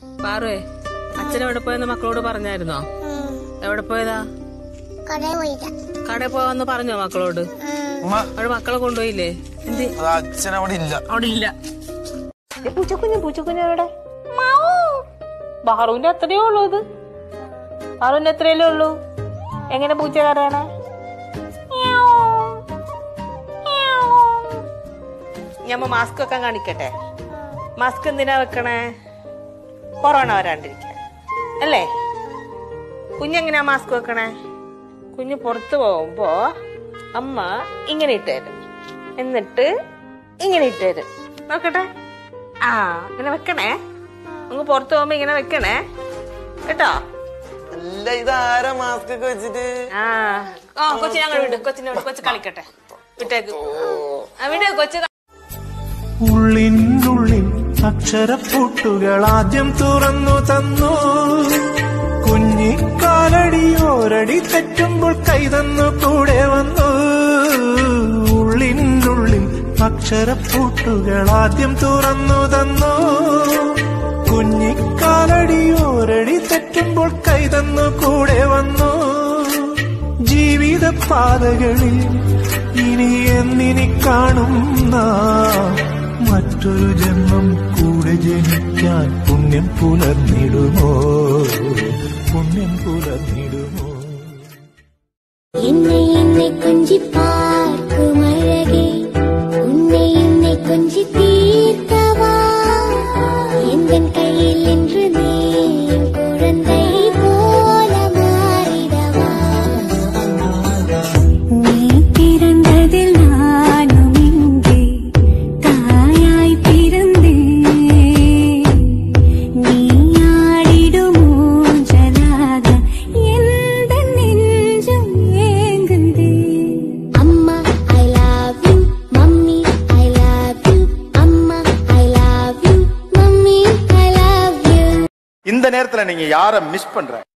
പാറുവേ അച്ഛൻ എവിടെ പോയെന്ന് മക്കളോട് പറഞ്ഞായിരുന്നോ ഉം. എവിടെ പോയതാ കടയിൽ പോയില്ല കടയിൽ പോവാന്ന് പറഞ്ഞോ മക്കളോട് ഉം. ഉമ്മ അവിടെ മക്കളെ കൊണ്ടുപോയില്ലേ എന്ത് അത് അച്ഛൻ അവിടെ ഇല്ല അവിടെ ഇല്ല പൂച്ചക്കുഞ്ഞ് പൂച്ചക്കുഞ്ഞ് എവിടെ ബാറുവിന്റെ അത്രയേ ഉള്ളൂ ഇത് ബാറുവിന്റെ എത്രയല്ലേ ഉള്ളൂ എങ്ങനെ പൂച്ച കറിയണേ ഞമ്മ മാസ്ക് വെക്കാൻ കാണിക്കട്ടെ മാസ്ക് എന്തിനാ വെക്കണേ കൊറോണ വരാണ്ടിരിക്കാൻ അല്ലേ കുഞ്ഞെങ്ങനെയാ മാസ്ക് വെക്കണേ കുഞ്ഞ് പുറത്ത് പോകുമ്പോ അമ്മ ഇങ്ങനെ ഇട്ടുതരും എന്നിട്ട് ഇങ്ങനെ ഇട്ടുതരും നോക്കട്ടെ ആ ഇങ്ങനെ വെക്കണേ അങ്ങ് പുറത്ത് പോകുമ്പോ ഇങ്ങനെ വെക്കണേ കേട്ടോ അല്ല ഇതാരാ മാസ്ക് ഒക്കെ വെച്ചിട്ട് ആ ആ കൊച്ചിനെ അങ്ങോട്ട് വിട് കൊച്ചിനെ വിട് കൊച്ചു കളിക്കട്ടെ വിട്ടേക്ക് ആ വിട് കൊച്ചു ക- ഉള്ളിനുള്ളിൽ അക്ഷരപ്പൂട്ടുകൾ ആദ്യം തുറന്നു തന്നു കുഞ്ഞിക്കാലടിയോരടി തെറ്റുമ്പോൾ കൈതന്നു കൂടെ വന്നു ഉള്ളിനുള്ളിൽ അക്ഷരപ്പൂട്ടുകൾ ആദ്യം തുറന്നു തന്നു കുഞ്ഞിക്കാലടിയോരടി തെറ്റുമ്പോൾ കൈതന്നു കൂടെ വന്നു ജീവിത പാതകളിൽ ഇനി എന്നിനി കാണുന്ന മറ്റൊരു ജന്മം കൂടെ ജനിക്കാൻ പുണ്യം പുലർന്നിടുമോ പുണ്യം പുലർന്നിടുമോ என்னை என்னை கொஞ்சி பார்க்கும் அழகே உன்னை என்னை கொஞ்சி தீர்க்கவா எந்த கையில் என்று நீ என் குழந்தை போல மாறிடவா நீ பிறந்ததில் நானும் இங்கே தாயாய் பிறந்தேன் நீ ஆடிடும் ஊஞ்சலாக எந்த நெஞ்சம் ஏங்குதே அம்மா I love you mummy I love you அம்மா I love you mummy I love you இந்த நேரத்துல நீங்க யார மிஸ் பண்ற